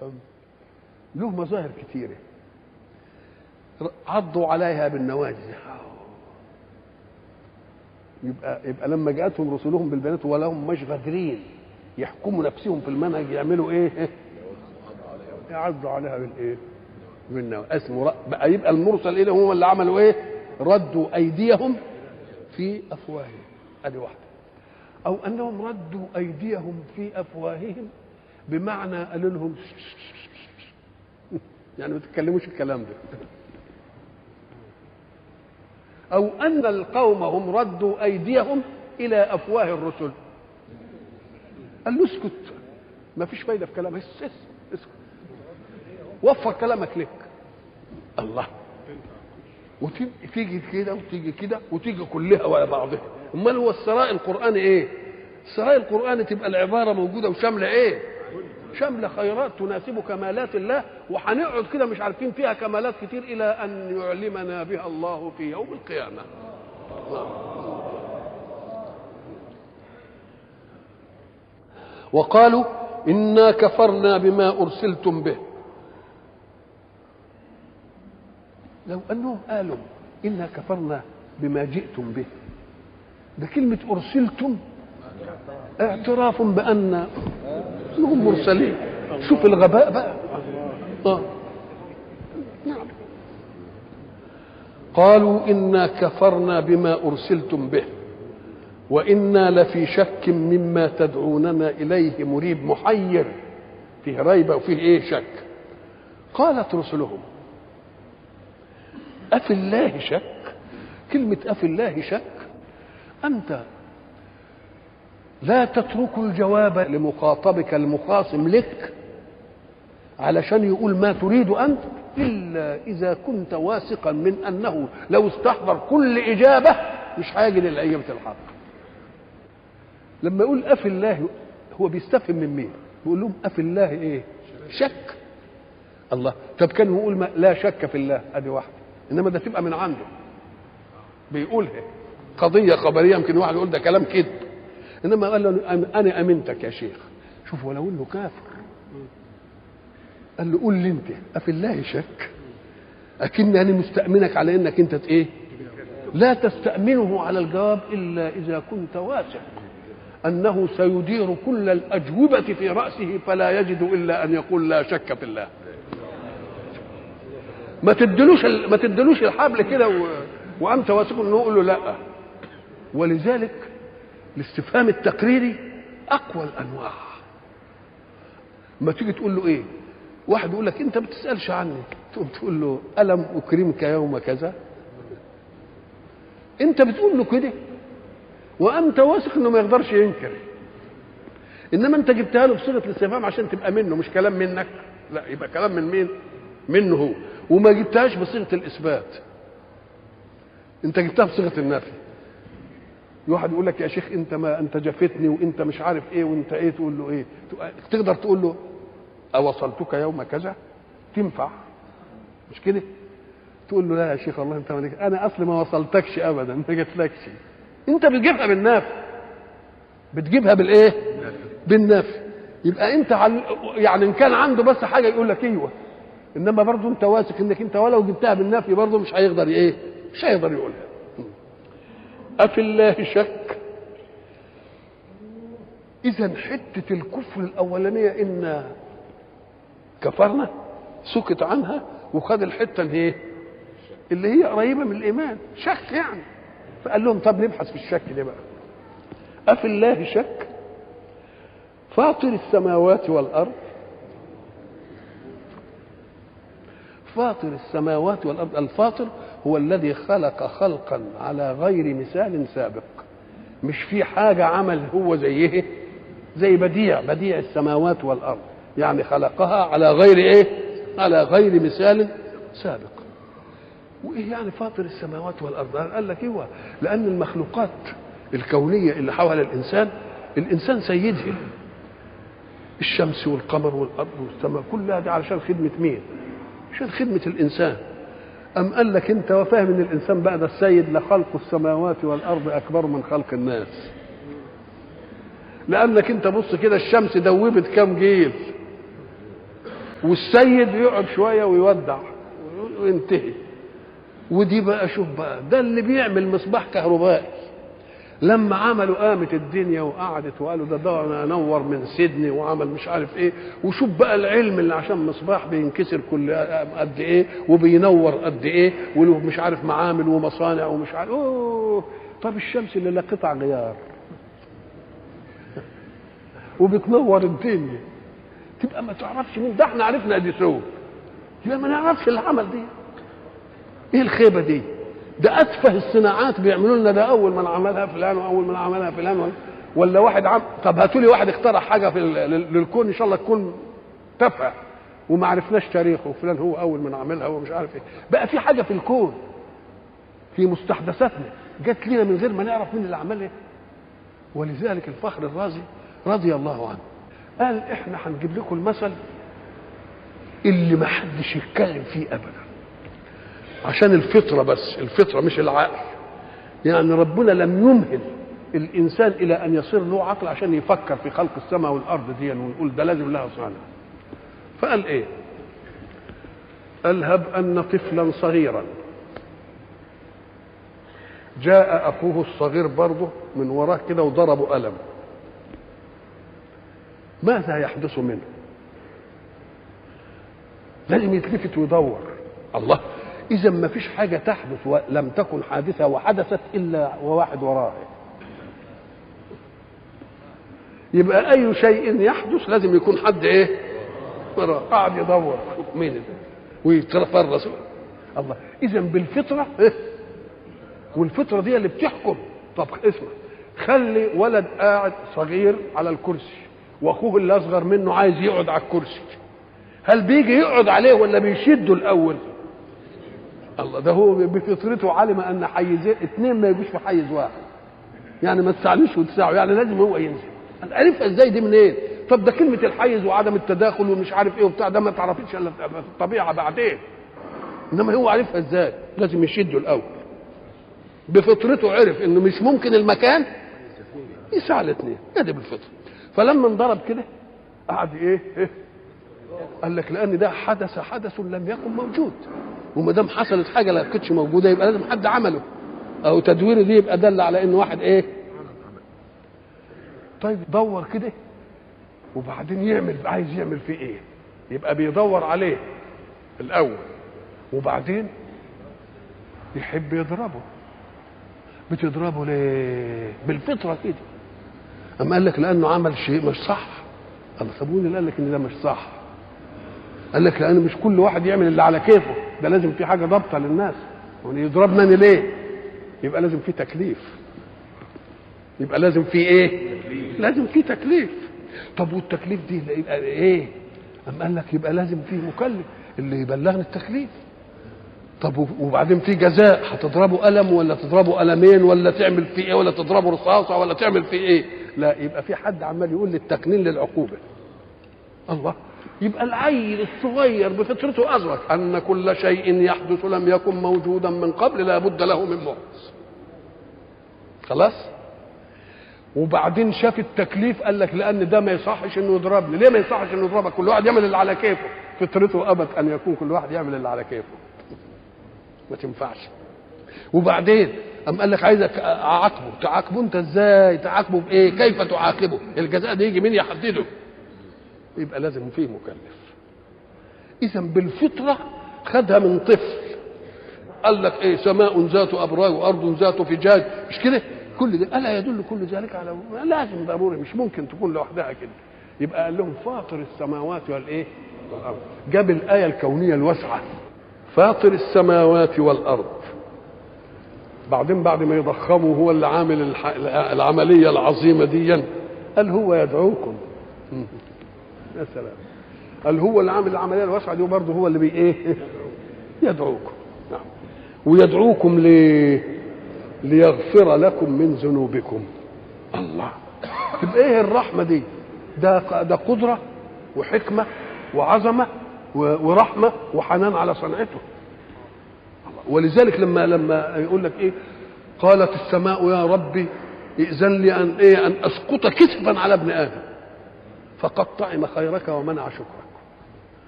له مظاهر كثيرة عضوا عليها بالنواجذ يبقى يبقى لما جاءتهم رسلهم بالبينات ولهم مش غادرين يحكموا نفسهم في المنهج يعملوا ايه؟ يعضوا عليها بالايه؟ بالنواجذ اسمه بقى يبقى المرسل اليه هم اللي عملوا ايه؟ ردوا ايديهم في افواههم ادي واحده او انهم ردوا ايديهم في افواههم بمعنى قالوا لهم يعني ما تتكلموش الكلام ده او ان القوم هم ردوا ايديهم الى افواه الرسل قال له اسكت ما فيش فايده في كلامك اسكت اسكت وفر كلامك لك الله وتيجي كده وتيجي كده وتيجي كلها ولا بعضها امال هو الثراء القراني ايه الثراء القراني تبقى العباره موجوده وشامله ايه شامله خيرات تناسب كمالات الله وهنقعد كده مش عارفين فيها كمالات كتير الى ان يعلمنا بها الله في يوم القيامه وقالوا انا كفرنا بما ارسلتم به لو انهم قالوا انا كفرنا بما جئتم به ده كلمه ارسلتم اعتراف بان انهم مرسلين شوف الغباء بقى آه. نعم قالوا انا كفرنا بما ارسلتم به وانا لفي شك مما تدعوننا اليه مريب محير فيه ريبه وفيه ايه شك قالت رسلهم أفي الله شك كلمة أفي الله شك أنت لا تترك الجواب لمخاطبك المخاصم لك علشان يقول ما تريد أنت إلا إذا كنت واثقا من أنه لو استحضر كل إجابة مش هيجي للإجابة الحق لما يقول أفي الله هو بيستفهم من مين بيقول لهم أفي الله إيه شك الله طب كان يقول ما لا شك في الله ادي واحده انما ده تبقى من عنده بيقولها قضيه خبريه يمكن واحد يقول ده كلام كذب انما قال له انا امنتك يا شيخ شوف ولو انه كافر قال له قول لي انت افي الله شك اكن انا مستامنك على انك انت ايه لا تستامنه على الجواب الا اذا كنت واثق انه سيدير كل الاجوبه في راسه فلا يجد الا ان يقول لا شك في الله ما تدلوش ما تدلوش الحبل كده و... وانت واثق انه يقول له لا ولذلك الاستفهام التقريري اقوى الانواع ما تيجي تقول له ايه واحد يقول لك انت ما بتسالش عني تقوم تقول له الم اكرمك يوم كذا انت بتقول له كده وانت واثق انه ما يقدرش ينكر انما انت جبتها له بصيغه الاستفهام عشان تبقى منه مش كلام منك لا يبقى كلام من مين منه هو وما جبتهاش بصيغه الاثبات انت جبتها بصيغه النفي واحد يقول لك يا شيخ انت ما انت جفتني وانت مش عارف ايه وانت ايه تقول له ايه تقدر تقول له اوصلتك يوم كذا تنفع مش كده تقول له لا يا شيخ الله انت مالك انا اصلي ما وصلتكش ابدا ما جتلكش انت بتجيبها بالنفي بتجيبها بالايه بالنفي يبقى انت عل... يعني ان كان عنده بس حاجه يقول لك ايوه انما برضه انت واثق انك انت ولو جبتها بالنفي برضه مش هيقدر ايه مش هيقدر يقولها افي الله شك اذا حته الكفر الاولانيه ان كفرنا سكت عنها وخد الحته اللي ايه اللي هي قريبه من الايمان شك يعني فقال لهم طب نبحث في الشك ده بقى افي الله شك فاطر السماوات والارض فاطر السماوات والارض الفاطر هو الذي خلق خلقا على غير مثال سابق مش في حاجه عمل هو زيه زي بديع بديع السماوات والارض يعني خلقها على غير ايه على غير مثال سابق وايه يعني فاطر السماوات والارض قال لك ايوه لان المخلوقات الكونيه اللي حول الانسان الانسان سيدها الشمس والقمر والارض والسماء كلها دي علشان خدمه مين عشان خدمه الانسان أم قال لك أنت وفاهم إن الإنسان بعد السيد لخلق السماوات والأرض أكبر من خلق الناس لأنك أنت بص كده الشمس دوبت كام جيل والسيد يقعد شويه ويودع وينتهي ودي بقى شوف بقى ده اللي بيعمل مصباح كهربائي لما عملوا قامت الدنيا وقعدت وقالوا ده ده انا انور من سيدني وعمل مش عارف ايه وشوف بقى العلم اللي عشان مصباح بينكسر كل قد ايه وبينور قد ايه وله مش عارف معامل ومصانع ومش عارف اوه طب الشمس اللي لا قطع غيار وبتنور الدنيا تبقى ما تعرفش مين ده احنا عرفنا اديسون يبقى ما نعرفش اللي عمل دي ايه الخيبه دي ده اتفه الصناعات بيعملوا لنا ده اول من عملها فلان واول من عملها فلان ولا, ولا واحد عم طب هاتوا لي واحد اخترع حاجه في للكون ان شاء الله تكون تافهه وما عرفناش تاريخه وفلان هو اول من عملها ومش عارف ايه بقى في حاجه في الكون في مستحدثاتنا جت لنا من غير ما نعرف مين اللي عملها ولذلك الفخر الرازي رضي الله عنه قال احنا هنجيب لكم المثل اللي ما حدش يتكلم فيه ابدا عشان الفطره بس الفطره مش العقل يعني ربنا لم يمهل الانسان الى ان يصير له عقل عشان يفكر في خلق السماء والارض دي ويقول ده لازم لها صانع فقال ايه قال هب ان طفلا صغيرا جاء اخوه الصغير برضه من وراه كده وضربه قلم ماذا يحدث منه لازم يتلفت ويدور الله اذا ما فيش حاجه تحدث ولم تكن حادثه وحدثت الا وواحد وراها يبقى اي شيء يحدث لازم يكون حد ايه وراه قاعد يدور مين ده ويتفرس الله اذا بالفطره إيه؟ والفطره دي اللي بتحكم طب اسمع خلي ولد قاعد صغير على الكرسي واخوه اللي اصغر منه عايز يقعد على الكرسي هل بيجي يقعد عليه ولا بيشده الاول الله ده هو بفطرته علم ان حيزين اثنين ما يجوش في حيز واحد يعني ما تساعدوش وتساعوا يعني لازم هو ينزل عرفها ازاي دي منين طب ده كلمه الحيز وعدم التداخل ومش عارف ايه وبتاع ده ما تعرفيش الا في الطبيعه بعدين انما هو عرفها ازاي لازم يشده الاول بفطرته عرف انه مش ممكن المكان يسعى الاثنين ادي بالفطره فلما انضرب كده قعد ايه, إيه؟ قال لك لان ده حدث حدث لم يكن موجود وما دام حصلت حاجه لا كانتش موجوده يبقى لازم حد عمله او تدوير دي يبقى دل على ان واحد ايه طيب دور كده وبعدين يعمل عايز يعمل فيه ايه يبقى بيدور عليه الاول وبعدين يحب يضربه بتضربه ليه بالفطره كده اما قال لك لانه عمل شيء مش صح الله سابوني اللي قال لك ان ده مش صح قال لك لان مش كل واحد يعمل اللي على كيفه ده لازم في حاجه ضابطه للناس يعني يضربنا أنا ليه يبقى لازم في تكليف يبقى لازم في ايه لازم في تكليف طب والتكليف دي يبقى ايه أم قال لك يبقى لازم في مكلف اللي يبلغني التكليف طب وبعدين في جزاء هتضربه قلم ولا تضربه قلمين ولا تعمل فيه ايه ولا تضربه رصاصه ولا تعمل فيه ايه لا يبقى في حد عمال يقول لي التقنين للعقوبه الله يبقى العيل الصغير بفطرته أدرك أن كل شيء يحدث لم يكن موجودا من قبل لا بد له من محدث خلاص وبعدين شاف التكليف قال لك لان ده ما يصحش انه يضربني ليه ما يصحش انه يضربك كل واحد يعمل اللي على كيفه فطرته ابت ان يكون كل واحد يعمل اللي على كيفه ما تنفعش وبعدين أم قال لك عايزك اعاقبه تعاقبه انت ازاي تعاقبه بايه كيف تعاقبه الجزاء ده يجي مين يحدده يبقى لازم فيه مكلف اذا بالفطره خدها من طفل قال لك ايه سماء ذات ابراج وارض ذات فجاج مش كده كل ده الا يدل كل ذلك على لازم ضروري مش ممكن تكون لوحدها كده يبقى قال لهم فاطر السماوات والايه والارض جاب الايه الكونيه الواسعه فاطر السماوات والارض بعدين بعد ما يضخموا هو اللي عامل العمليه العظيمه دي قال هو يدعوكم يا سلام قال هو اللي عامل العمليه الواسعه دي وبرضه هو اللي بي ايه يدعوكم نعم ويدعوكم ليه ليغفر لكم من ذنوبكم الله تبقى ايه الرحمه دي ده ده قدره وحكمه وعظمه ورحمه وحنان على صنعته ولذلك لما لما يقول لك ايه قالت السماء يا ربي ائذن لي ان ايه ان اسقط كسفا على ابن ادم فقد طعم خيرك ومنع شكرك